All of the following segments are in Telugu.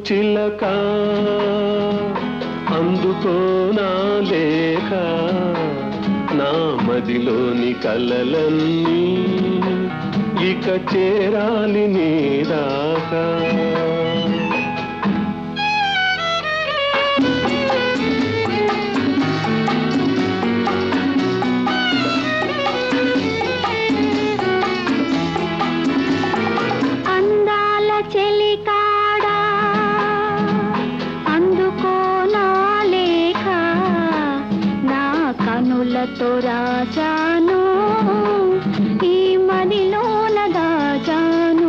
చిలక అందుకోనా లేక నా మదిలోని కలలన్నీ ఇక చేరాలి నీ దాకా అందాల చెలికాడా అందుకోనా లేక నా కనులతో రాజాను ఈ మదిలోన దాచాను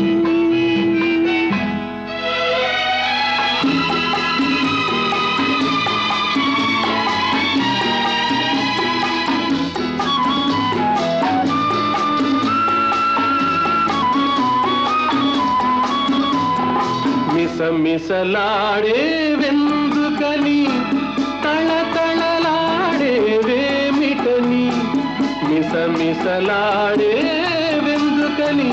మిసమిసలాడే వెందుకని తళతళలాడే వేమిటని మిసమిసలాడే వెందుకని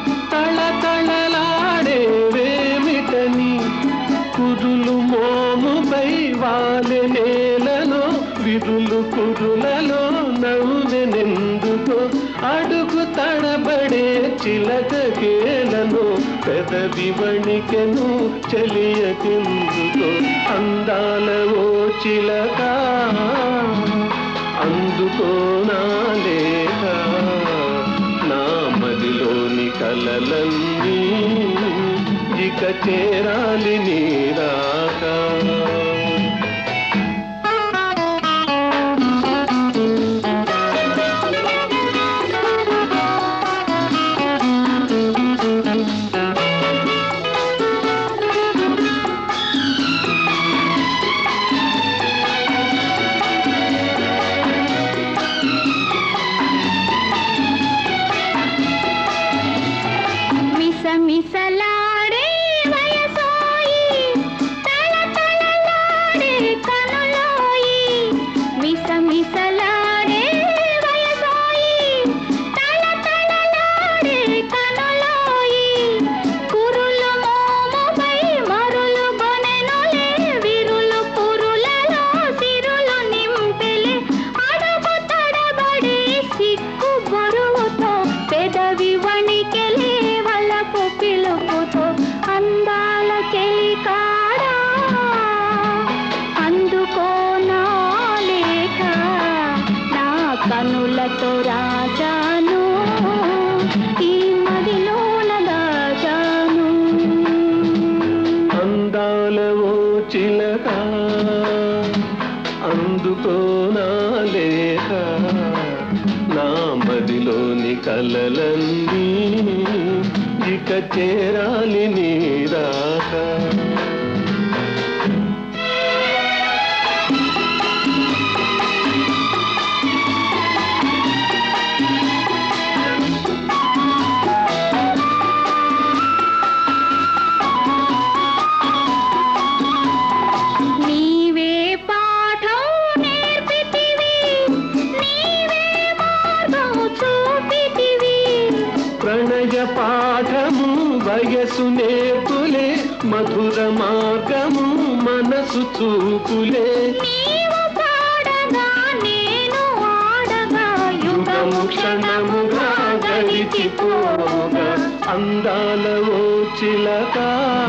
తళతళలాడే వేమిటని కుదులు మోముపై వాలె నేలలో విరులు కురులలో నవ్వెనెందుకో అడుగు తడబడే చిలక కేలను పెదవి వణికెను చెలియకెందుకో అందాల ఓ చిలక అందుకోనా లేక నా మదిలోని కలలన్నీ ఇక చేరాలి నీరాకా మిసమిసలాడే వయసోయి తళతళలాడే కనులోయి మిసమిసలాడే వయసోయి తళతళలాడే కనులోయి కురులు మోముపై మరులు గొనెనులే విరులు పురులలో సిరులు నింపెలే అడుగు తడబడి సిక్కు బరువుతో పెదవి వణికెలే వలపు పిలుపుతో అందాల చెలికాడా అందుకోనా లేక నా కనులతో రాజాను ఈ మదిలోన దాచాను అందాల ఓ చిలక అందుకోనా లేక నా మదిలోని కలలన్నీ ఇక చేరాలి నీరాకా నీవే పాఠం నేర్పితివి నీవే మార్గం చూపితివి ప్రణయ పాఠము వయసు నేర్పులే మధుర మార్గము మనసు చూపులే నీవు పాడగా నేను ఆడగా యుగము క్షణముగా గడిచిపోగా అందాల ఓ చిలక